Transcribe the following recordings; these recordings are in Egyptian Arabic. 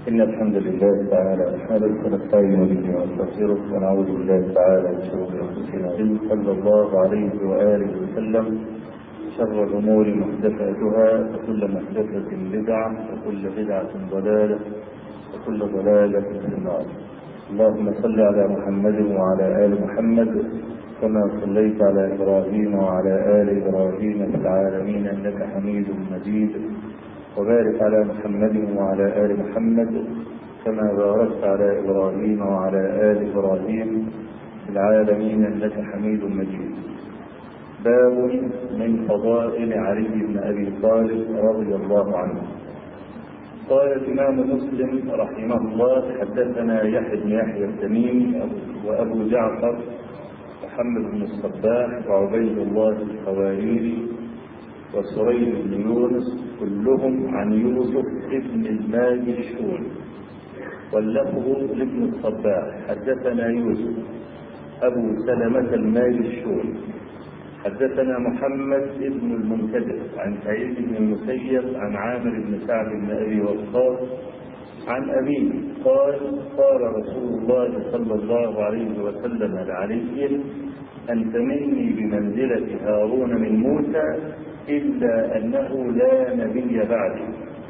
إن الحمد لله تعالى نحمده ونستعين به ونستغفره ونعوذ بالله تعالى من شرور أنفسنا صلى الله عليه وآله وسلم شر الأمور محدثاتها وكل محدثة بدعة وكل بدعة ضلالة وكل ضلالة في النار اللهم صل على محمد وعلى آل محمد كما صليت على إبراهيم وعلى آل إبراهيم في العالمين إنك حميد مجيد وبارك على محمد وعلى آل محمد كما باركت على إبراهيم وعلى آل إبراهيم في العالمين إنك حميد مجيد باب من فضائل علي بن أبي طالب رضي الله عنه قال الإمام مسلم رحمه الله حدثنا يحيى بن يحيى التميمي وأبو جعفر محمد بن الصباح وعبيد الله الخواريري وسريم بن يونس كلهم عن يوسف ابن الماجشون واللفظ لابن الصباح حدثنا يوسف أبو سلمة الماجشون حدثنا محمد بن المنكدر عن سعيد بن المسيب عن عامر بن سعد بن أبي وقاص عن أبيه قال قال رسول الله صلى الله عليه وسلم لعلي أنت مني بمنزلة هارون من موسى إلا أنه لا نبي بعدي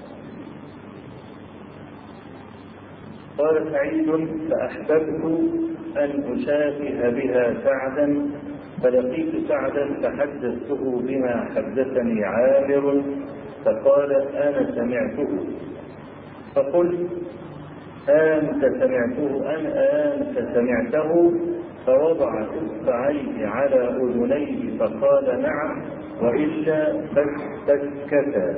قال سعيد فأحببت أن أشافه بها سعدا فلقيت سعدا فحدثته بما حدثني عامر فقال أنا سمعته فقلت أنت سمعته أن أنت سمعته فوضع إصبعيه على أذنيه فقال نعم وإلا فاستسكتا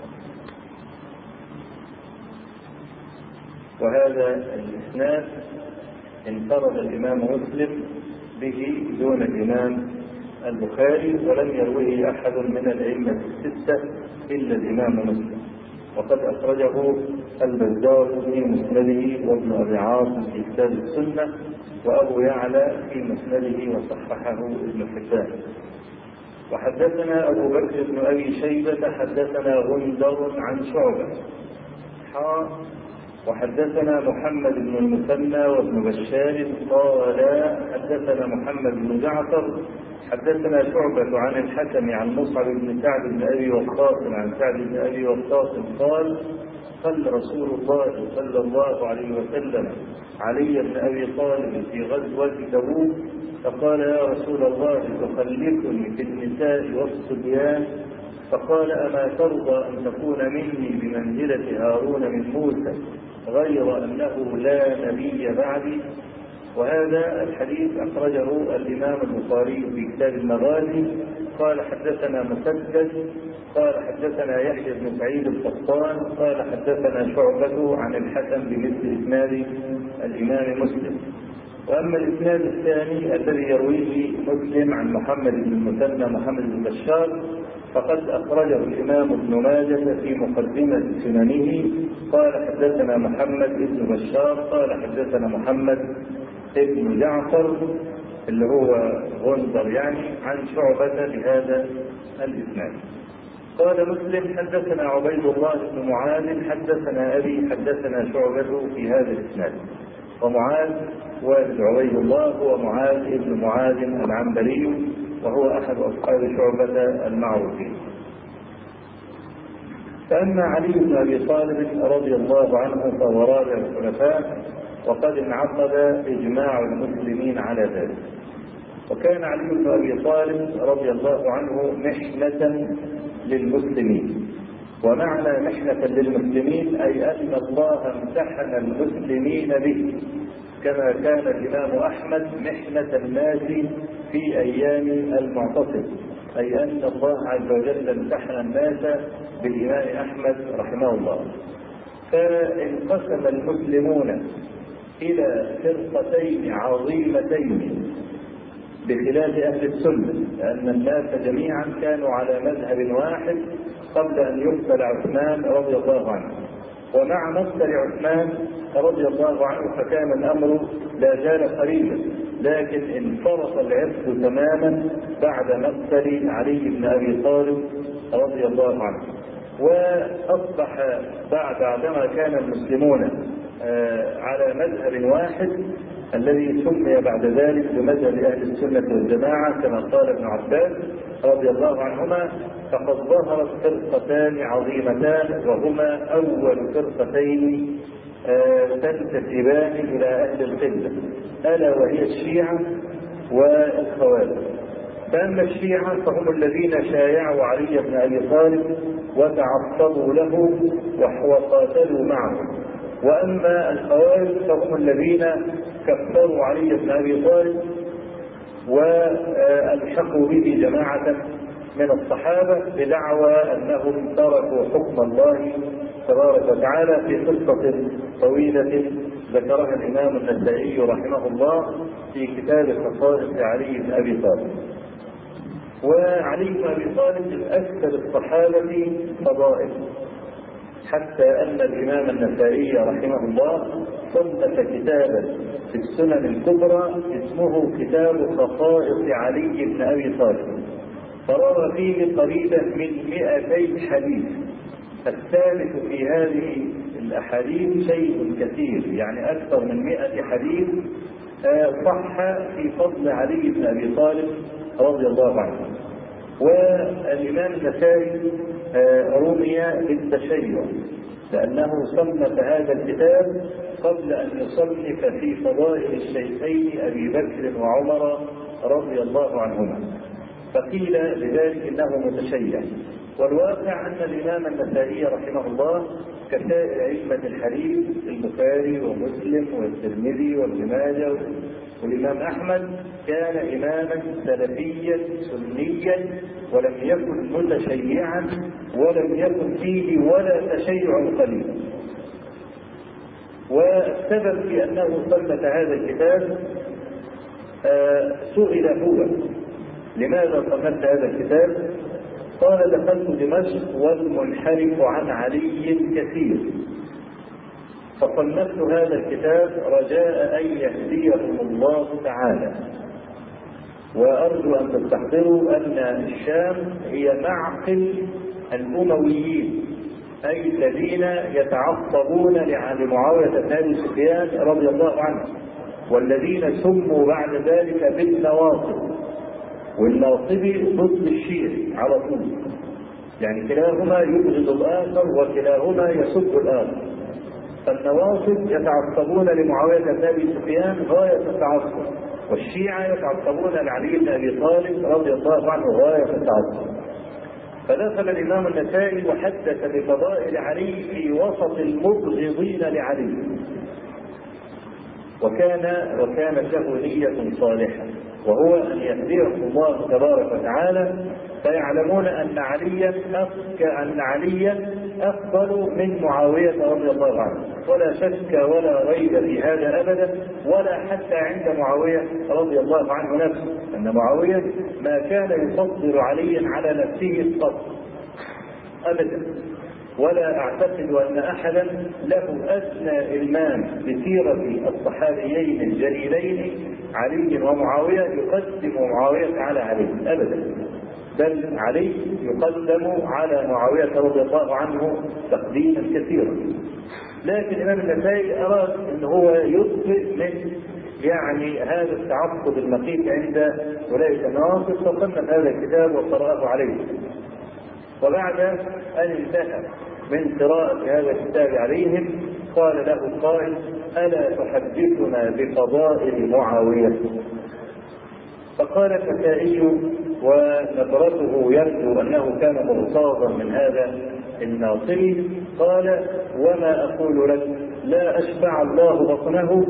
وهذا الإسناد انفرد الإمام مسلم به دون الإمام البخاري ولم يروه أحد من الأئمة الستة إلا الإمام مسلم وقد أخرجه البزار في مسنده وابن أبي عاصم في كتاب السنة وأبو يعلى في مسنده وصححه ابن حبان وحدثنا أبو بكر بن أبي شيبة حدثنا غندر عن شعبة حا وحدثنا محمد بن المثنى وابن بشار قال حدثنا محمد بن جعفر حدثنا شعبة عن الحكم عن مصعب بن سعد بن أبي وقاص عن سعد بن أبي وقاص قال صلى رسول الله صلى الله عليه وسلم علي بن أبي طالب في غزوة تبوك فقال يا رسول الله تخلفني في النساء والصبيان فقال أما ترضى أن تكون مني بمنزلة هارون من موسى غير أنه لا نبي بعدي وهذا الحديث أخرجه الإمام البخاري في كتاب المغازي قال حدثنا مسدد قال حدثنا يحيى بن سعيد القطان قال حدثنا شعبة عن الحسن بمثل إسناد الإمام مسلم وأما الإسناد الثاني الذي يرويه مسلم عن محمد بن المثنى محمد بن بشار فقد أخرجه الإمام ابن ماجه في مقدمة سننه قال حدثنا محمد بن بشار قال حدثنا محمد ابن جعفر اللي هو غندر يعني عن شعبة بهذا الإسناد قال مسلم حدثنا عبيد الله بن معاذ حدثنا أبي حدثنا شعبة في هذا الإسناد ومعاذ والد عبيد الله هو معاذ بن معاذ العنبري وهو أحد أصحاب شعبة المعروفين فأما علي بن أبي طالب رضي الله عنه فهو رابع الخلفاء وقد انعقد إجماع المسلمين على ذلك وكان علي بن أبي طالب رضي الله عنه محنة للمسلمين ومعنى محنة للمسلمين أي أن الله امتحن المسلمين به كما كان الإمام أحمد محنة الناس في أيام المعتصم أي أن الله عز وجل امتحن الناس بالإمام أحمد رحمه الله فانقسم المسلمون إلى فرقتين عظيمتين بخلاف أهل السنة لأن الناس جميعا كانوا على مذهب واحد قبل أن يقتل عثمان رضي الله عنه ومع مقتل عثمان رضي الله عنه فكان الأمر لا زال قريبا لكن انفرط العرف تماما بعد مقتل علي بن أبي طالب رضي الله عنه وأصبح بعد بعدما كان المسلمون على مذهب واحد الذي سمي بعد ذلك بمذهب اهل السنه والجماعه كما قال ابن عباس رضي الله عنهما فقد ظهرت فرقتان عظيمتان وهما اول فرقتين تنتسبان الى اهل القبله الا وهي الشيعه والخوارج فاما الشيعه فهم الذين شايعوا علي بن ابي طالب وتعصبوا له وقاتلوا معه واما الخوارج فهم الذين كفروا علي بن ابي طالب والحقوا به جماعه من الصحابه بدعوى انهم تركوا حكم الله تبارك وتعالى في قصه طويله ذكرها الامام النسائي رحمه الله في كتاب خصائص علي بن ابي طالب. وعلي بن ابي طالب من اكثر الصحابه فضائل حتى ان الامام النسائي رحمه الله صنف كتابا في السنن الكبرى اسمه كتاب خصائص علي بن ابي طالب فروى فيه قريبا من 200 حديث الثالث في هذه الاحاديث شيء كثير يعني اكثر من 100 حديث صح في فضل علي بن ابي طالب رضي الله عنه والامام النسائي رمي بالتشيع لانه صنف هذا الكتاب قبل ان يصنف في فضائل الشيخين ابي بكر وعمر رضي الله عنهما فقيل لذلك انه متشيع والواقع ان الامام النسائي رحمه الله كسائر ائمه الحديث البخاري ومسلم والترمذي وابن ماجه والامام احمد كان اماما سلفيا سنيا ولم يكن متشيعا ولم يكن فيه ولا تشيع قليل والسبب في انه صنف هذا الكتاب سئل هو لماذا صنفت هذا الكتاب؟ قال دخلت دمشق والمنحرف عن علي كثير فصنفت هذا الكتاب رجاء ان يهديهم الله تعالى وارجو ان تستحضروا ان الشام هي معقل الامويين اي الذين يتعصبون لمعاويه بن ابي سفيان رضي الله عنه والذين سموا بعد ذلك بالنواصب والناصبي ضد الشيعي على طول يعني كلاهما يبغض الاخر وكلاهما يسب الاخر فالنواصب يتعصبون لمعاويه بن ابي سفيان غايه التعصب والشيعه يتعصبون لعلي بن ابي طالب رضي الله عنه غايه التعصب فدخل الامام النسائي وحدث بفضائل علي في وسط المبغضين لعلي وكان وكانت له نية صالحة وهو أن يهديهم الله تبارك وتعالى فيعلمون أن عليا أن عليا أفضل من معاوية رضي الله عنه ولا شك ولا ريب في هذا أبدا ولا حتى عند معاوية رضي الله عنه نفسه أن معاوية ما كان يفضل عليا على نفسه الفضل أبدا ولا اعتقد ان احدا له ادنى المام بسيره الصحابيين الجليلين علي ومعاويه يقدم معاويه على علي ابدا بل علي يقدم على معاويه رضي الله عنه تقديما كثيرا لكن الامام النسائي اراد ان هو يطفئ من يعني هذا التعصب المخيف عند اولئك النواصب فصنف هذا الكتاب وقراه عليه وبعد ان انتهى من قراءة هذا الكتاب عليهم قال له قائل ألا تحدثنا بفضائل معاوية فقال الكسائي ونظرته يبدو أنه كان مغتاظا من هذا الناصري قال وما أقول لك لا أشبع الله بطنه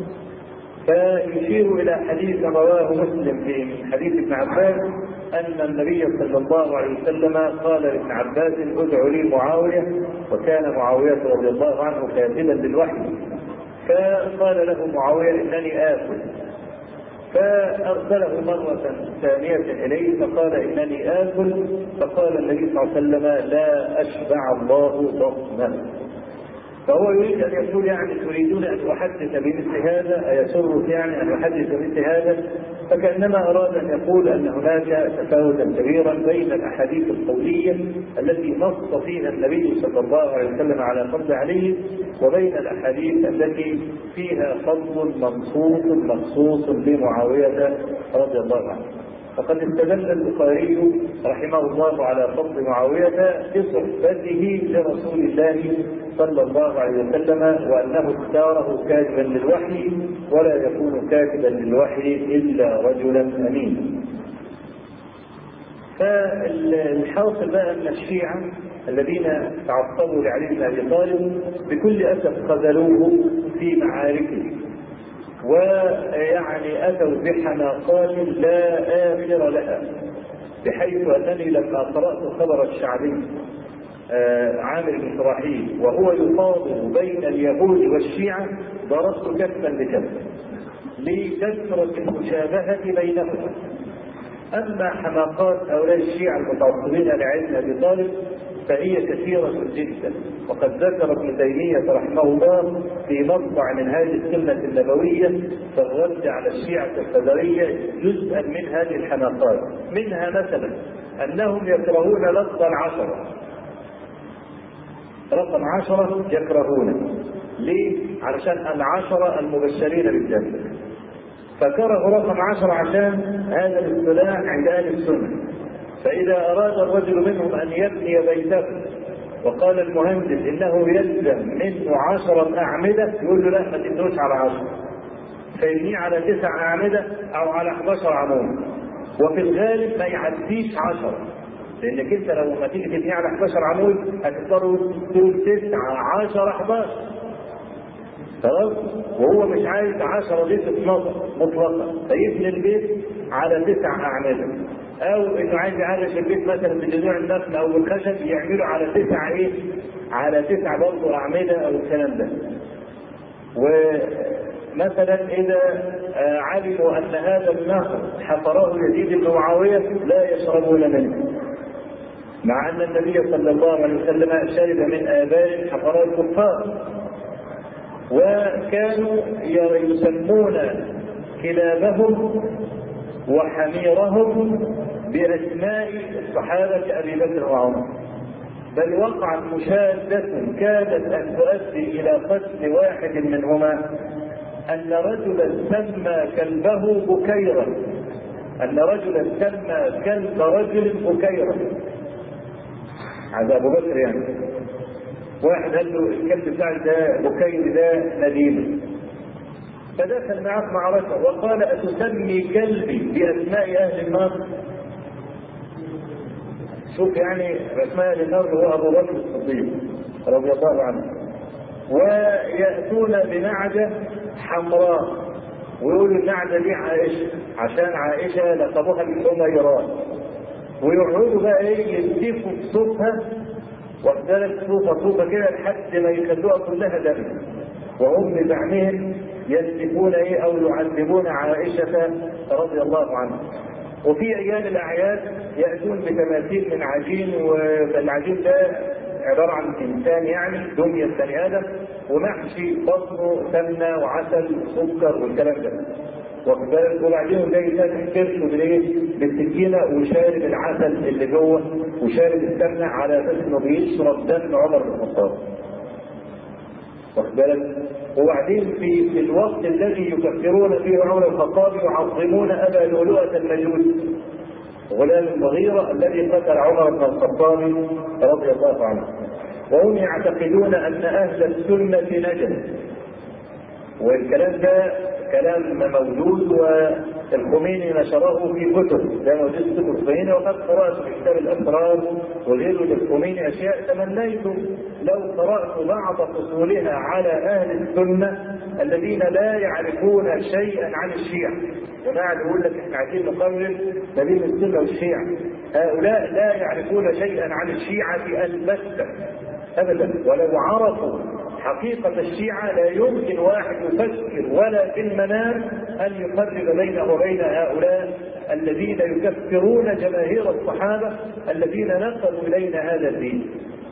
فيشير إلى حديث رواه مسلم في حديث ابن عباس أن النبي صلى الله عليه وسلم قال لابن عباس ادع لي معاوية وكان معاوية رضي الله عنه كاتبا للوحي فقال له معاوية إنني آكل فأرسله مرة ثانية إليه فقال إنني آكل فقال النبي صلى الله عليه وسلم لا أشبع الله بطنه فهو يريد ان يقول يعني تريدون ان احدث بمثل هذا ايسرك يعني ان احدث بمثل هذا فكانما اراد ان يقول ان هناك تفاوتا كبيرا بين الاحاديث القوليه التي نص فيها النبي صلى الله عليه وسلم على فضل علي وبين الاحاديث التي فيها فضل منصوص مخصوص لمعاويه رضي الله عنه. فقد استدل البخاري رحمه الله على فضل معاويه بصحبته لرسول الله صلى الله عليه وسلم وانه اختاره كاتبا للوحي ولا يكون كاتبا للوحي الا رجلا امين. فالحاصل بقى ان الشيعه الذين تعصبوا لعلي بن ابي طالب بكل اسف خذلوه في معاركه ويعني اتوا بحماقات لا اخر لها بحيث انني لما قرات خبر الشعبي آه عامر بن شراحيل وهو يفاضل بين اليهود والشيعه ضربت كفا بكف لكثره المشابهه بينهما اما حماقات هؤلاء الشيعه المتعصبين لعلم ابي طالب فهي كثيرة جدا وقد ذكر ابن تيمية رحمه الله في مطبع من هذه السنة النبوية في الرد على الشيعة القدرية جزءا من هذه الحماقات منها مثلا أنهم يكرهون لفظ العشرة رقم عشرة يكرهونه ليه؟ علشان العشرة المبشرين بالجنة فكرهوا رقم عشرة عشان هذا الاصطلاح عند أهل السنة فإذا أراد الرجل منهم أن يبني بيته وقال المهندس إنه يلزم منه عشرة أعمدة يقول له لا ما تبنوش على عشرة فيبنيه على تسع أعمدة أو على 11 عمود وفي الغالب ما يعديش عشرة لأنك أنت لو ما تيجي تبنيه على 11 عمود هتضطروا تقول 9 10 11 خلاص وهو مش عايز 10 دي تتنطق مطلقا فيبني البيت على تسع أعمدة او انه عايز يعرش البيت مثلا بجذوع النخل او بالخشب يعمله على تسع ايه؟ على تسع برضه اعمده او الكلام ده. ومثلا اذا علموا ان هذا النهر حفره يزيد بن معاويه لا يشربون منه. مع ان النبي صلى الله عليه وسلم شرب من ابار حفرها الكفار. وكانوا يسمون كلابهم وحميرهم بأسماء الصحابة أبي بكر وعمر بل وقعت مشادة كادت أن تؤدي إلى قتل واحد منهما أن رجلا سمى كلبه بكيرا أن رجلا سمى كلب رجل بكيرا هذا أبو بكر يعني واحد قال له الكلب بتاعي ده بكير ده نديم فدخل معه معركة وقال أتسمي كلبي بأسماء أهل النار شوف يعني أسماء أهل النار هو أبو بكر الصديق رضي الله عنه ويأتون بنعجة حمراء ويقولوا النعجة دي عائشة عشان عائشة لقبوها الحميرات ويقعدوا بقى ايه يلتفوا في صوتها واختلف صوفة صوفة كده لحد ما يخلوها كلها دم وهم بزعمهم يسلكون ايه او يعذبون عائشه رضي الله عنها. وفي ايام الاعياد ياتون بتماثيل من عجين والعجين ده عباره عن انسان يعني دميه بني ادم ومحشي بطنه سمنه وعسل وسكر والكلام ده. واخد بالك وبعدين جاي فاتح كرشه بالايه؟ بالسكينه وشارب العسل اللي جوه وشارب السمنه على اساس انه بيشرب دم عمر بن الخطاب. واخد بالك؟ وبعدين في, في الوقت الذي يكفرون فيه عمر الخطاب يعظمون ابا لؤلؤه المجوس غلام المغيره الذي قتل عمر بن الخطاب رضي الله عنه وهم يعتقدون ان اهل السنه نجم والكلام ده كلام موجود والخميني نشره في كتب ده موجود في كتب الخميني وقد قرات في كتاب الاسرار وغيره للخميني اشياء تمنيت لو قرات بعض فصولها على اهل السنه الذين لا يعرفون شيئا عن الشيعه جماعه يقول لك احنا عايزين نقرر ما بين السنه والشيعه هؤلاء لا يعرفون شيئا عن الشيعه البته ابدا ولو عرفوا حقيقة الشيعة لا يمكن واحد يفكر ولا في المنام أن يقرب بينه وبين هؤلاء الذين يكفرون جماهير الصحابة الذين نقلوا إلينا هذا الدين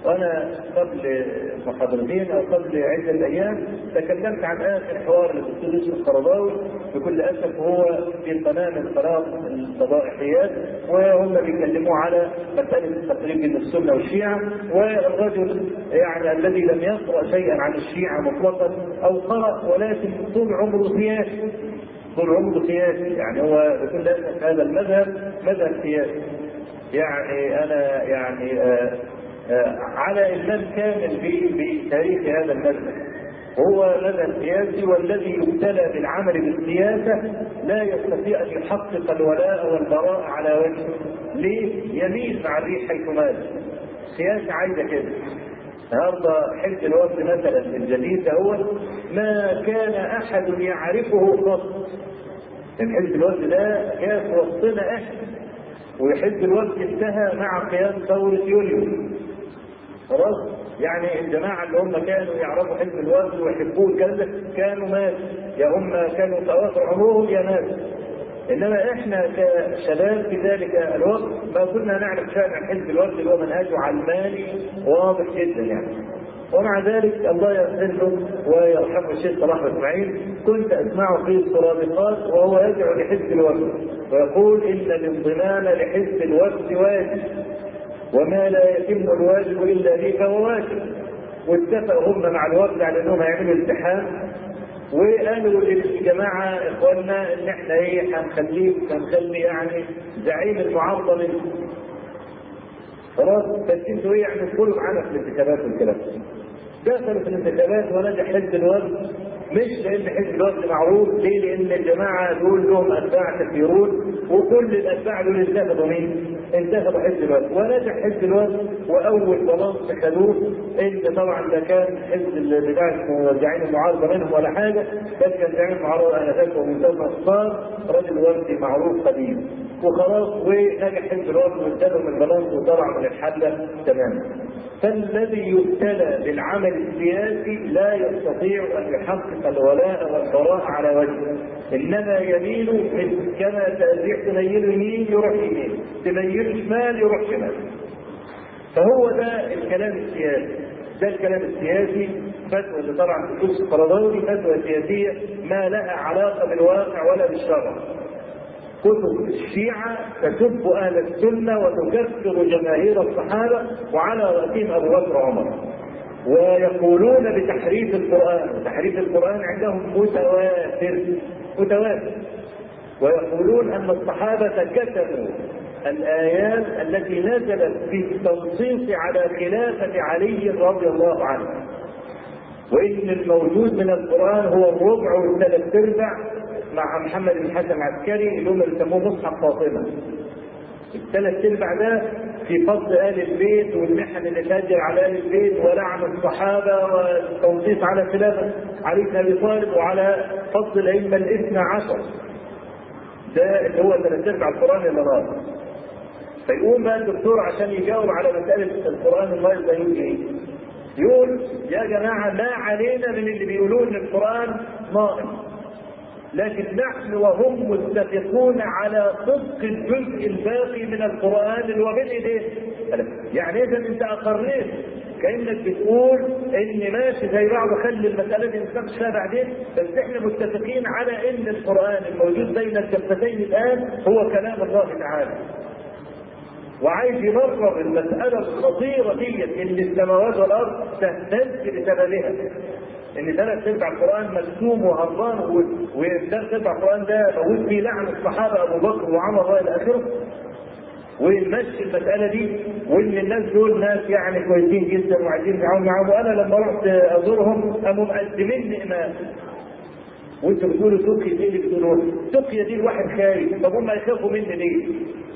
وانا قبل محاضرتين او قبل عده ايام تكلمت عن اخر حوار للدكتور يوسف القرضاوي بكل اسف هو في قناه من قناه الفضائحيات وهم بيتكلموا على مساله التقريب بين السنه والشيعه والرجل يعني الذي لم يقرا شيئا عن الشيعه مطلقا او قرا ولكن طول عمره سياسي طول عمره سياسي يعني هو بكل اسف هذا المذهب مذهب سياسي يعني انا يعني آه آه على إلزام كامل بتاريخ هذا المذهب هو مذهب سياسي والذي يبتلى بالعمل بالسياسة لا يستطيع أن يحقق الولاء والبراء على وجهه ليه؟ يميل مع الريح حيث مال السياسة عايزة كده النهارده حزب الوفد مثلا الجديد هو ما كان احد يعرفه قط حزب الوفد ده جاء في وسطنا احنا وحزب الوفد انتهى مع قيام ثوره يوليو خلاص يعني الجماعه اللي هم كانوا يعرفوا حزب الوفد ويحبوه الكلام ده كانوا مات يا هم كانوا تواصل عمرهم يا مات انما احنا كشباب في ذلك الوقت ما كنا نعرف شيئا عن حزب الوفد اللي هو منهجه علماني واضح جدا يعني ومع ذلك الله يغفر له ويرحمه الشيخ صلاح اسماعيل كنت اسمعه في السرادقات وهو يدعو لحزب الوفد ويقول ان الانضمام لحزب الوفد واجب وما لا يتم الواجب الا به فهو واجب واتفقوا هم مع الوفد على انهم هيعملوا امتحان وقالوا للجماعه اخواننا ان احنا ايه هنخليه هنخلي يعني زعيم المعارضه منه خلاص بس انتوا ايه يعني ادخلوا معانا في الانتخابات والكلام دخلوا في الانتخابات ونجح حزب الوفد مش لان حزب الوفد معروف ليه؟ لان الجماعه دول لهم اتباع كثيرون وكل الاتباع دول انتخبوا مين؟ انتخبوا حزب الوفد ونجح حزب الوفد واول بلاط خدوه ان طبعا ده كان حزب بتاع اسمه زعيم المعارضه منهم ولا حاجه بل كان زعيم المعارضه انا فاكر منتهى نصار راجل وفدي معروف قديم وخلاص ونجح حزب الوفد وادالهم البلاط وطلع من الحله تماما فالذي يبتلى بالعمل السياسي لا يستطيع ان يحقق الولاء والبراء على وجهه انما يميل من كما تأزيح تميل يمين يروح يمين تميل شمال يروح شمال فهو ده الكلام السياسي ده الكلام السياسي فتوى اللي طبعا في كتب القرضاوي فتوى سياسيه ما لها علاقه بالواقع ولا بالشرع كتب الشيعة تسب أهل السنة وتكفر جماهير الصحابة وعلى رأسهم أبو بكر وعمر ويقولون بتحريف القرآن وتحريف القرآن عندهم متواتر متواتر ويقولون أن الصحابة كتبوا الآيات التي نزلت في التنصيص على خلافة علي رضي الله عنه وإن الموجود من القرآن هو الربع والثلاث أرباع مع محمد بن حسن العسكري اللي هم بيسموه مصحف فاطمه. الثلاث ارباع ده في فضل ال البيت والمحن اللي تاجر على ال البيت ولعن الصحابه والتنصيص على خلافه علي بن ابي طالب وعلى فضل الائمه الاثنى عشر. ده اللي هو ثلاث ارباع القران اللي راح. فيقوم بقى الدكتور عشان يجاوب على مساله القران الله ده يقول ايه؟ يقول يا جماعه ما علينا من اللي بيقولون ان القران ناقص لكن نحن وهم متفقون على صدق الجزء الباقي من القرآن اللي هو بين ايديه. يعني اذا انت اقريت كانك بتقول ان ماشي زي بعض خلي المساله دي نتناقش فيها بعدين بس احنا متفقين على ان القران الموجود بين الكفتين الان هو كلام الله تعالى. وعايز يبرر المساله الخطيره ديت ان السماوات والارض تهتز بسببها. ان ثلاث ارباع القران مكتوم وهربان وثلاث ارباع القران ده موجود فيه لعن الصحابه ابو بكر وعمر والى اخره ونمشي المساله دي وان الناس دول ناس يعني كويسين جدا وعايزين نتعاون معاهم وانا لما رحت ازورهم قاموا مقدمين لي امام وانتوا بتقولوا تقيا دي اللي بتقولوها تقيا دي الواحد خايف طب هم يخافوا مني ليه؟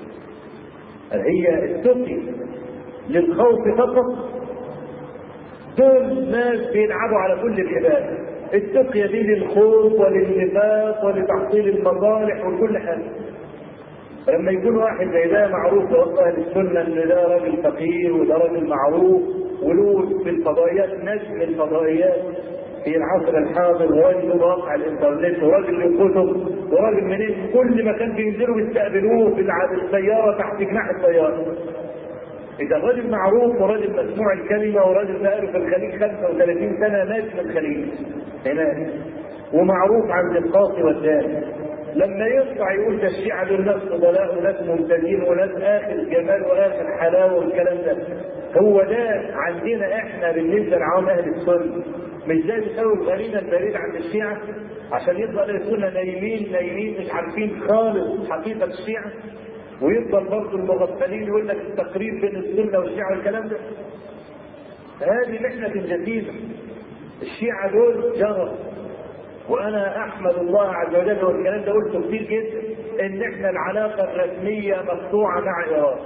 هي التقي للخوف فقط دول ناس بيلعبوا على كل العباد التقية دي للخوف وللنفاق ولتحصيل المصالح وكل حاجة لما يكون واحد زي ده معروف وسط اهل السنه ان ده راجل فقير وده راجل معروف وله في الفضائيات نجم الفضائيات في العصر الحاضر وراجل واقع الانترنت وراجل له كتب وراجل منين كل مكان بينزلوا بيستقبلوه في السياره تحت جناح السياره اذا الراجل معروف وراجل مسموع الكلمه وراجل بقاله في الخليج 35 سنه مات في الخليج هناك ومعروف عند القاضي والدان لما يطلع يقول ده الشيعة دول ناس فضلاء وناس ممتازين وناس اخر جمال واخر حلاوه والكلام ده هو ده عندنا احنا بالنسبه لعوام اهل السنه مش زي بيساوي الغريمه البريد عند الشيعه عشان يفضل السنه نايمين نايمين مش عارفين خالص حقيقه الشيعه ويفضل برضه المغفلين يقول لك التقريب بين السنه والشيعه والكلام ده هذه محنه جديده الشيعه دول جرى وانا احمد الله عز وجل والكلام ده قلته كتير جدا ان احنا العلاقه الرسميه مقطوعه مع ايران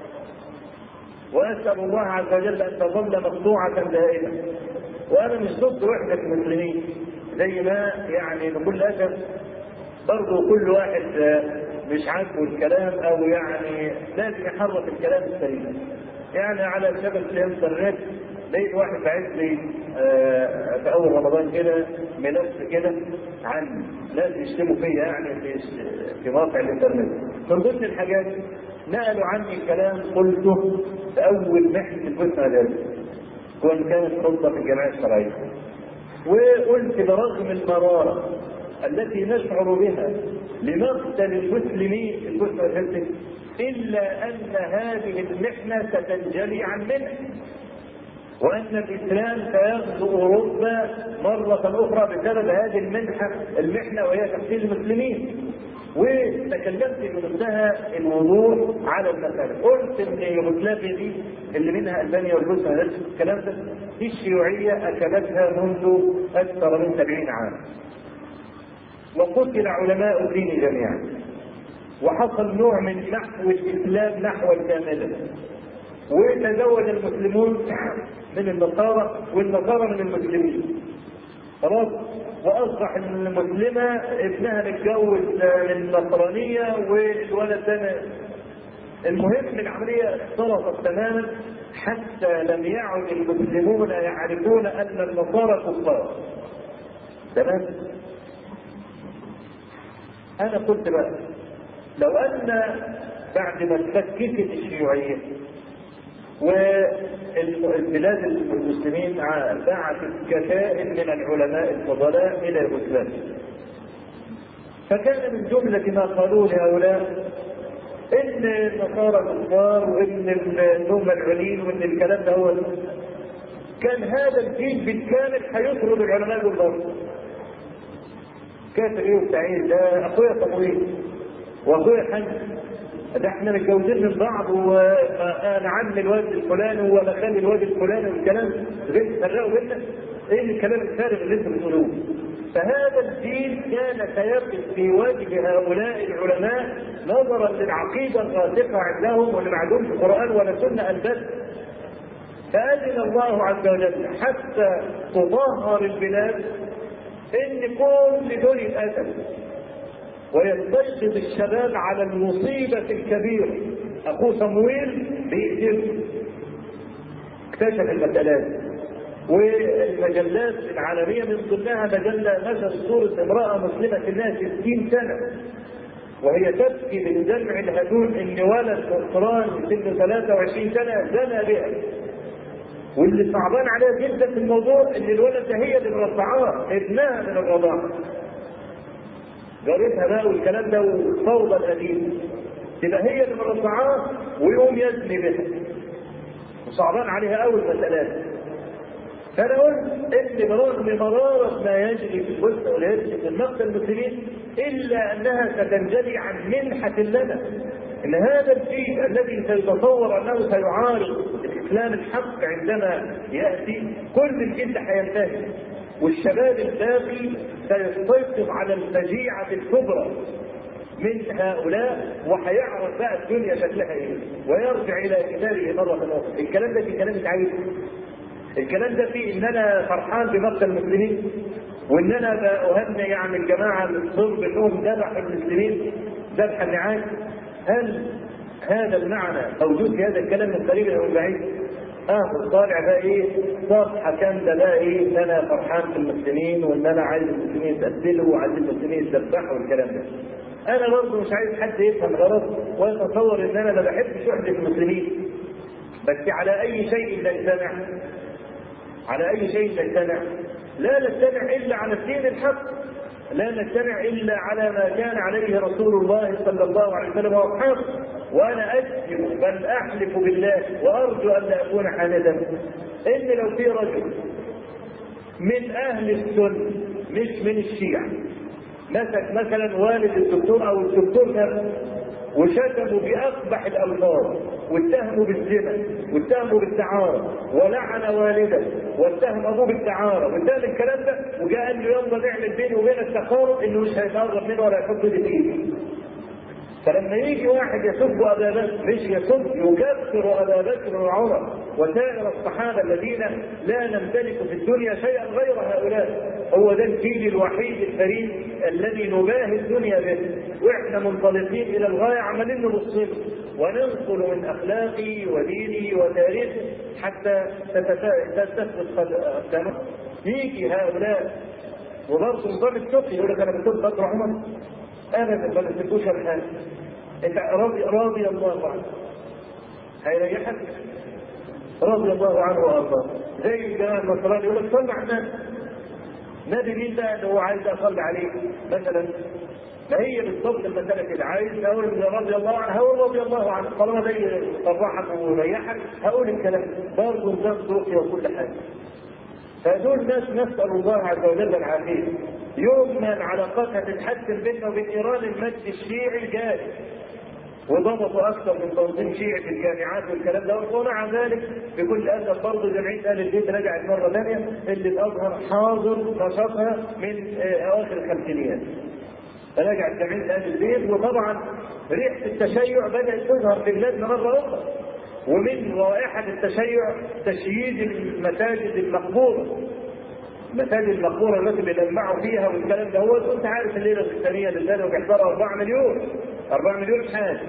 واسال الله عز وجل ان تظل مقطوعه دائما وانا مش ضد وحده المسلمين زي ما يعني بكل اسف برضه كل واحد مش عاجبه الكلام او يعني لازم يحرك الكلام السليم يعني على شبكه الانترنت لقيت واحد بعت لي آه في اول رمضان كده ملف كده عن ناس يشتموا فيا يعني في في مواقع الانترنت من ضمن الحاجات نقلوا عني كلام قلته في اول محنه الفتنه ذلك كون كانت خطه في الجمعيه الشرعيه وقلت برغم المراره التي نشعر بها لمقتل المسلمين في الفتنه الثالثه الا ان هذه المحنه ستنجلي عن منح وان الاسلام سيغزو اوروبا مره اخرى بسبب هذه المنحه المحنه وهي تقتيل المسلمين وتكلمت بمنتهى الوضوح على المسألة قلت ان يوغوسلافيا دي اللي منها البانيا والبوسنة الكلام ده دي الشيوعية اكلتها منذ اكثر من 70 عام وقتل علماء الدين جميعا وحصل نوع من نحو الاسلام نحوا كاملا وتزوج المسلمون من النصارى والنصارى من المسلمين خلاص واصبح المسلمه ابنها متجوز من النصرانيه والولد ده المهم العمليه اختلطت تماما حتى لم يعد المسلمون يعرفون ان النصارى كفار تمام انا قلت بقى لو ان بعد ما اتفككت الشيوعيه والبلاد المسلمين بعثت كتائب من العلماء الفضلاء الى يوغوسلافيا فكان من جملة ما قالوه لهؤلاء ان النصارى كفار وان هم العلين وان الكلام ده هو كان هذا الدين بالكامل هيطرد العلماء بالضبط كافر ايه وبتاعين ده اخويا طويل واخويا حنف ده احنا متجوزين من بعض وانا عم الواد الفلاني وانا خالي الواد الفلاني والكلام غير فرقوا بينا ايه الكلام الفارغ اللي انتم بتقولوه فهذا الدين كان سيقف في وجه هؤلاء العلماء نظرا للعقيده الراسخه عندهم واللي ما عندهمش قران ولا سنه البت فاذن الله عز وجل حتى تطهر البلاد ان كل دول يتقتلوا ويستيقظ الشباب على المصيبة الكبيرة أخوه صمويل بيقتله اكتشف المسألات والمجلات العالمية من ضمنها مجلة نشر صورة امرأة مسلمة لها 60 سنة وهي تبكي من دمع الهدون ان ولد نصراني سن 23 سنة زنى بها واللي صعبان عليها جدا في الموضوع ان الولد ده هي اللي مرضعاه ابنها من الرضاعه جارتها بقى والكلام ده والفوضى القديمه تبقى هي اللي مرضعاه ويقوم يزني بها وصعبان عليها قوي المسألات فانا قلت ان برغم مرارة ما يجري في الجزء والهرس من مقتل المسلمين الا انها ستنجلي عن منحة لنا ان هذا الجيل الذي سيتصور انه سيعارض الاسلام الحق عندما ياتي كل الجيل ده هينتهي والشباب الباقي سيستيقظ على الفجيعة الكبرى من هؤلاء وهيعرف بقى الدنيا شكلها ايه ويرجع الى كتابه مرة اخرى الكلام ده في كلام عايز الكلام ده فيه ان انا فرحان بمقتل المسلمين وان انا بأهني يعني الجماعة الصلب انهم ذبحوا المسلمين ذبح النعاج هل هذا المعنى موجود في هذا الكلام من قريب او من بعيد؟ اه طالع بقى ايه صفحة كاملة بقى ايه ان انا فرحان بالمسلمين وان انا عايز المسلمين يتقتلوا وعايز المسلمين يتذبحوا والكلام ده. انا برضه مش عايز حد يفهم غلط ويتصور ان انا ما بحبش وحدة المسلمين. بس على أي شيء نجتمع على أي شيء نجتمع لا نجتمع إلا على الدين الحق لا نجتمع إلا على ما كان عليه رسول الله صلى الله عليه وسلم وأصحابه وأنا أجزم بل أحلف بالله وأرجو أن لا أكون حاندا إن لو في رجل من أهل السنة مش من الشيعة مسك مثلا والد الدكتور أو الدكتور نفسه وشتموا بأقبح الألفاظ واتهموا بالزنا واتهموا بالدعارة ولعن والده واتهم أبوه بالدعارة واتهم الكلام ده وجاء قال له يلا نعمل بيني وبين التقارب إنه مش هيتقرب منه ولا يحط لي فيه فلما يجي واحد يسب ابا بكر مش يسب يكفر ابا بكر وعمر وسائر الصحابه الذين لا نمتلك في الدنيا شيئا غير هؤلاء هو ده الجيل الوحيد الفريد الذي نباهي الدنيا به واحنا منطلقين الى الغايه عمالين نبص له وننقل من اخلاقه ودينه وتاريخه حتى تثبت قدمه يجي هؤلاء وبرضه نظام الفقه يقول لك انا بسب بكر عمر ابدا ما بتسيبوش الحال انت راضي راضي الله عنه هيريحك رضي الله عنه وارضاه زي الجماعه النصراني يقول لك صلي على النبي نبي مين ده اللي هو عايز اصلي عليه مثلا ما هي بالضبط المسألة كده عايز اقول رضي الله عنه هقول رضي الله عنه طالما ده يفرحك ويريحك هقول الكلام برضه نظام رقية وكل حاجة فدول ناس نسأل الله عز وجل العافية يوم ما العلاقات هتتحسن بيننا وبين ايران المجد الشيعي جاري وضبطوا اكثر من تنظيم شيعي في الجامعات والكلام ده ومع ذلك بكل اسف برضه جمعيه اهل البيت رجعت مره ثانيه اللي الازهر حاضر نشاطها من اواخر الخمسينيات. فرجعت جمعيه اهل البيت وطبعا ريحه التشيع بدات تظهر في بلادنا مره اخرى. ومن رائحه التشيع تشييد المساجد المقبوره المساجد المقبورة التي بيلمعوا فيها والكلام ده هو كنت عارف الليلة الثانية لله بيحضروا 4 مليون 4 مليون حاج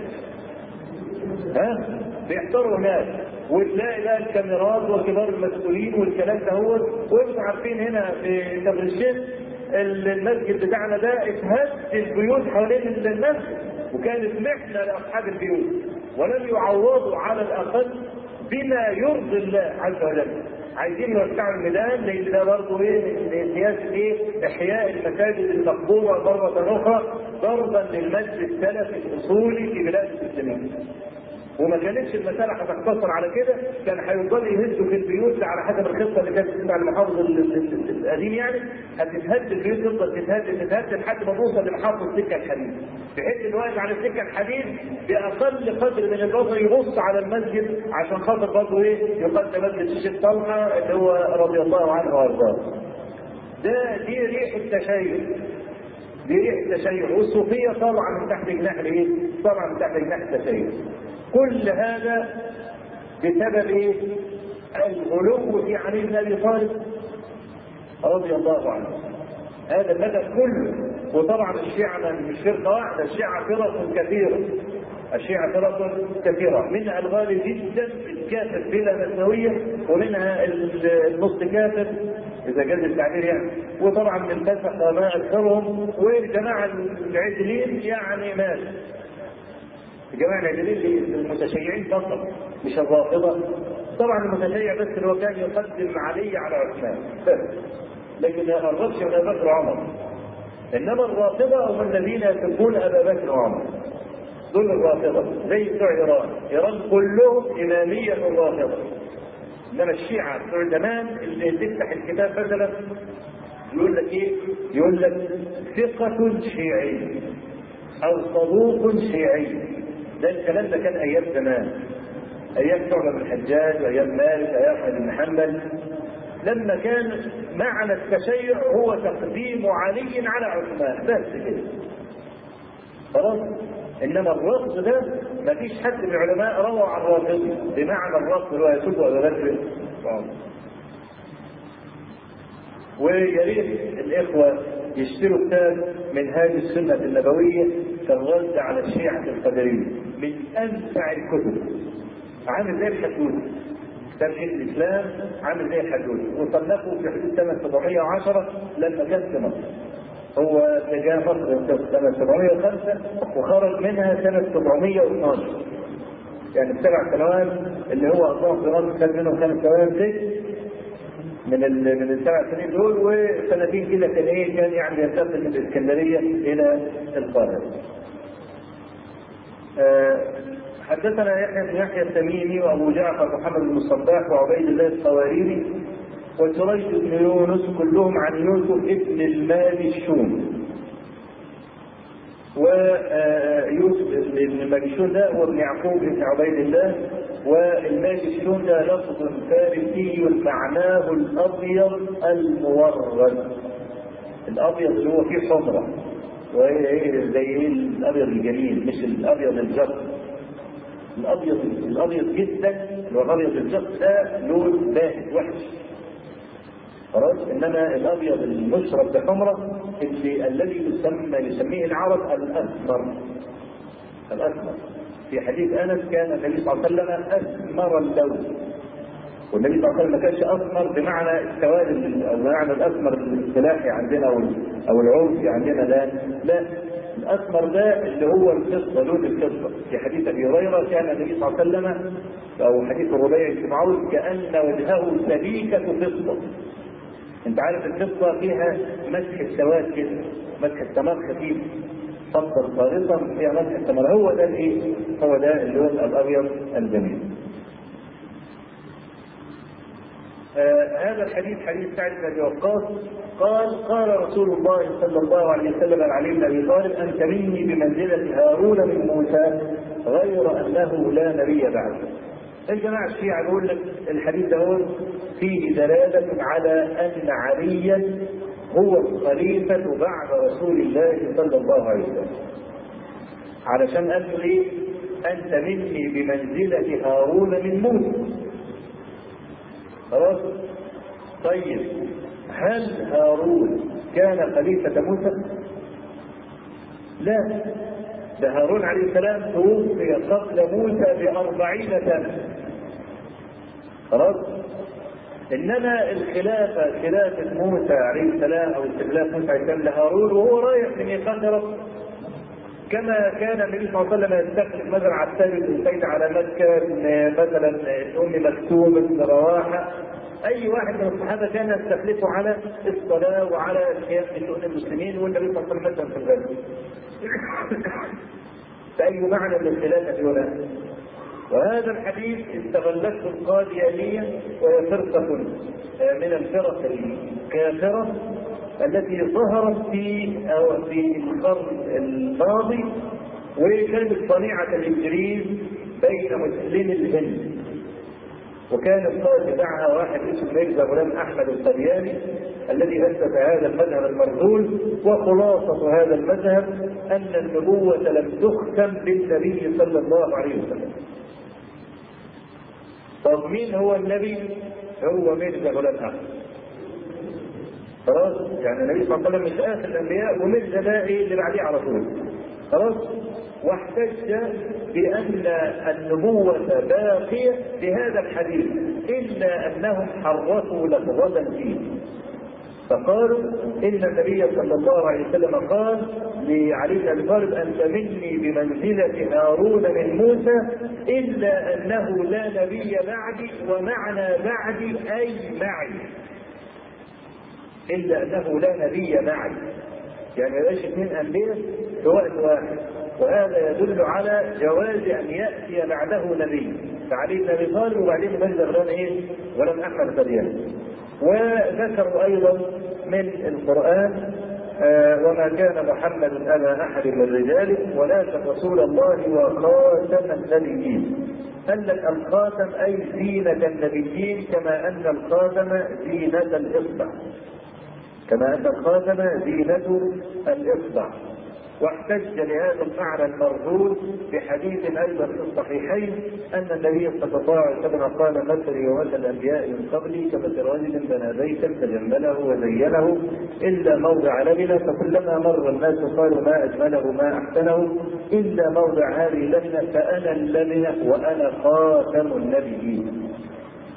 ها بيحضروا هناك وتلاقي بقى الكاميرات وكبار المسؤولين والكلام ده هو وانتم عارفين هنا في كفر الشيخ المسجد بتاعنا ده اتهد البيوت حوالين المسجد وكانت محنة لأصحاب البيوت ولم يعوضوا على الأقل بما يرضي الله عز وجل عايزين يوسعوا الميدان لان ده برضه ايه سياسه ايه احياء المساجد المقبوره مره اخرى ضربا للمسجد السلفي الاصولي في بلاد المسلمين. وما كانتش المساله هتقتصر على كده كان هيفضلوا يهزوا في البيوت على حسب الخطه اللي كانت بتاع المحافظ القديم يعني هتتهد البيوت تفضل تتهد تتهد لحد ما توصل لمحافظ السكه الحديد بحيث ان واقف على السكه الحديد باقل قدر من البصر يبص على المسجد عشان خاطر برضه ايه يقدم مسجد الشيخ طلحه اللي هو رضي الله عنه وارضاه. ده دي ريح التشيع دي ريح التشيع والصوفيه طالعه من تحت جناح الايه؟ طالعه من تحت جناح التشيع. كل هذا بسبب ايه؟ الغلو في علي بن ابي طالب رضي الله عنه. هذا المدى كله وطبعا الشيعة مش فرقة واحدة الشيعة فرق كثيرة الشيعة فرق كثيرة منها الغالي جدا الكافر بلا مأساوية ومنها النص كافر إذا جاز التعبير يعني وطبعا من فسق ما أكثرهم والجماعة العدلين يعني مات الجماعة العدلين المتشيعين فقط مش الرافضة طبعا المتشيع بس اللي هو كان يقدم علي على عثمان بس لكن ما قربش من ابي بكر وعمر انما الرافضه هم الذين يسبون ابا بكر وعمر دول الرافضه زي بتوع ايران ايران كلهم اماميه الرافضه انما الشيعه بتوع زمان اللي تفتح الكتاب مثلا يقول لك ايه؟ يقول لك ثقة شيعي أو صدوق شيعي ده الكلام ده كان أيام زمان أيام شعبة بن الحجاج وأيام مالك أيام أحمد بن حنبل لما كان معنى التشيع هو تقديم علي على عثمان بس كده خلاص انما الرفض ده ما فيش حد من العلماء روى عن الرافض بمعنى الرفض اللي هو يسب ابا بكر ويا ريت الاخوه يشتروا كتاب منهاج السنه النبويه في الرد على الشيعه القدريه من انفع الكتب عامل زي الحدود تمهيد الاسلام عامل زي الحدود وصنفه في حدود سنه 710 لما كان في مصر هو جاء مصر سنه 705 وخرج منها سنه 712 يعني السبع سنوات اللي هو اصلا في الارض كان منهم خمس سنوات ست من ال من السبع سنين دول وسنتين كده كان ايه كان يعني ينتقل من الاسكندريه الى القاهره. آه حدثنا يحيى بن يحيى التميمي وابو جعفر محمد بن الصباح وعبيد الله القواريري وسريج بن يونس كلهم عن يوسف ابن المال الشوم ويوسف بن الماجشون ده هو ابن يعقوب بن عبيد الله والماجشون ده لفظ فارسي معناه الابيض المورد الابيض اللي هو فيه حمره وهي زي ايه الابيض الجميل مش الابيض الجف الابيض الابيض جدا اللي هو الابيض الجف ده لون باهت وحش خلاص انما الابيض المشرب بحمره اللي الذي يسمى يسميه العرب الاسمر الاسمر في حديث انس كان النبي صلى الله عليه وسلم اسمر اللون والنبي صلى الله عليه وسلم ما كانش اسمر بمعنى السواد او بمعنى الاسمر الاصطلاحي عندنا او او العرفي عندنا لا لا الاسمر ده اللي هو الفضه لون الفضه في حديث ابي هريره كان النبي صلى الله عليه وسلم او حديث الربيع بن معوذ كان وجهه سبيكه فضه انت عارف الفضه فيها مسح السواد كده مسح السمار خفيف فضه خالصه فيها مسح السمار هو ده الايه؟ هو ده اللون الابيض الجميل. آه هذا الحديث حديث سعد بن ابي وقاص قال قال رسول الله صلى الله عليه وسلم عن علي بن ابي طالب انت مني بمنزله هارون من موسى غير انه لا نبي بعده. الجماعه الشيعه بيقول لك الحديث ده فيه دلاله على ان عليا هو الخليفه بعد رسول الله صلى الله عليه وسلم. علشان قال له ايه؟ انت مني بمنزله هارون من موسى. خلاص طيب هل هارون كان خليفة موسى؟ لا ده هارون عليه السلام توفي قبل موسى بأربعين سنة خلاص إنما الخلافة خلافة موسى عليه السلام أو استخلاف موسى عليه السلام لهارون وهو رايح في ميقات ربه كما كان النبي صلى الله عليه وسلم يستخلف مثلا عباد بن زيد على مكه مثلا ام مكتوم بن رواحه اي واحد من الصحابه كان يستخلفه على الصلاه وعلى القيام بشؤون المسلمين والنبي صلى الله عليه وسلم في الغزو. فاي معنى للخلافه هنا؟ وهذا الحديث استغلته القاديانيه وهي فرقه من الفرق الكافره التي ظهرت في أو في القرن الماضي وكانت صنيعة الإنجليز بين مسلمي الهند وكان القائد بتاعها واحد اسمه ميرزا غلام أحمد القدياني الذي أسس هذا المذهب المرذول وخلاصة هذا المذهب أن النبوة لم تختم بالنبي صلى الله عليه وسلم. طب مين هو النبي؟ هو ميرزا غلام أحمد. خلاص يعني النبي صلى الله عليه وسلم مش اخر الانبياء ومرزا ده ايه اللي بعديه على طول خلاص واحتج بان النبوه باقيه بهذا الحديث الا انهم حرفوا لفظه فيه فقالوا ان النبي صلى الله عليه وسلم قال لعلي بن ابي طالب انت مني بمنزله هارون من موسى الا انه لا نبي بعدي ومعنى بعدي اي معي الا انه لا نبي معي يعني ما يبقاش اثنين انبياء في وقت واحد وهذا يدل على جواز ان ياتي بعده نبي فعلي بن ابي طالب وبعدين بنزل غلام ايه؟ غلام احمد قديان وذكروا ايضا من القران آه وما كان محمد ابا احد من رجالكم ولكن رسول الله وخاتم النبيين قال لك الخاتم اي زينه النبيين كما ان الخاتم زينه الاصبع كما ان الخاتم زينة الاصبع واحتج لهذا المعنى المردود بحديث ايضا في الصحيحين ان النبي صلى الله عليه وسلم قال مثلي ومثل الانبياء من قبلي كمثل رجل بنى بيتا فجمله وزينه الا موضع لبنه فكلما مر الناس قالوا ما اجمله ما احسنه الا موضع هذه اللبنه فانا اللبنه وانا خاتم النبيين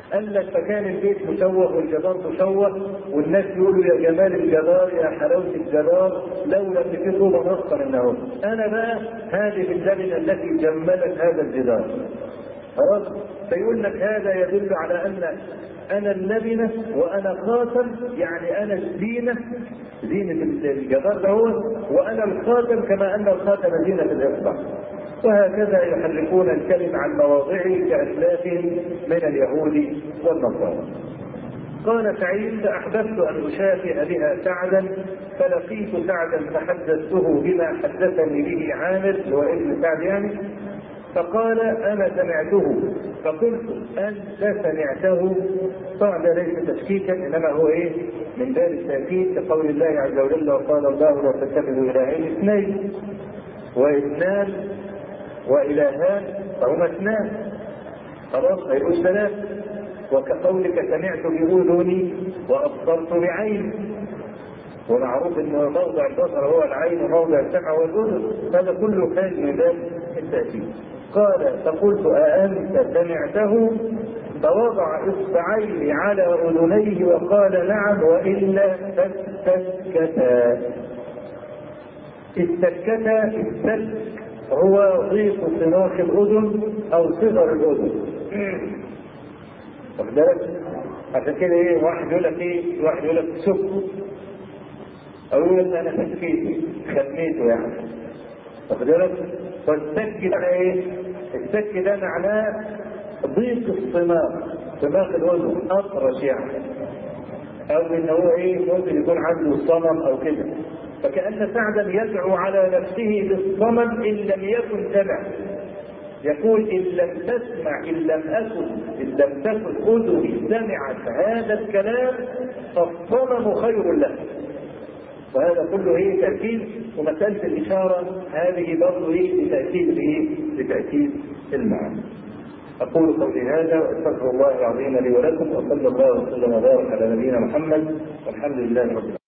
قال لك فكان البيت مشوه والجدار مشوه والناس يقولوا يا جمال الجدار يا حلاوه الجدار لولا ان في طوبه نصفا انه انا بقى هذه اللبنه التي جملت هذا الجدار خلاص فيقول لك هذا يدل على ان انا اللبنه وانا خاتم يعني انا الزينه زينه الجدار ده هو وانا الخاتم كما ان الخاتم زينه الاصبع وهكذا يحرفون الكلم عن مواضعه كأسلافهم من اليهود والنصارى. قال سعيد فأحببت أن أشافه بها سعدا فلقيت سعدا فحدثته بما حدثني به عامر هو ابن سعد يعني فقال أنا سمعته فقلت أنت سمعته طبعا ده ليس تشكيكا إنما هو إيه من باب التأكيد كقول الله عز وجل وقال الله لا تتخذوا إلهين اثنين واثنان وإلهان فهما اثنان خلاص هيبقوا ثلاث وكقولك سمعت بأذني وأبصرت بعيني ومعروف ان موضع البصر هو العين وموضع السمع هو الاذن هذا كله خارج من باب التاكيد قال فقلت أأنت سمعته فوضع اصبعيه على اذنيه وقال نعم والا فاستسكتا استسكتا السلك هو ضيق صراخ الاذن او صغر الاذن واخد بالك عشان كده ايه واحد يقول لك ايه واحد يقول لك سك او يقول انا سكيته خدميته يعني واخد بالك فالسك ده ايه السك ده معناه ضيق الصماغ صماغ الاذن اطرش يعني او ان هو ايه ممكن يكون عنده صمم او كده فكأن سعدا يدعو على نفسه بالصمم إن لم يكن سمع يقول إن لم تسمع إن لم أكن إن لم تكن أذني سمعت هذا الكلام فالصمم خير له وهذا كله ايه تأكيد ومسألة الإشارة هذه برضه ايه لتأكيد ايه؟ لتأكيد المعنى. أقول قولي هذا وأستغفر الله العظيم لي ولكم وصلى الله وسلم وبارك على نبينا محمد والحمد لله رب العالمين.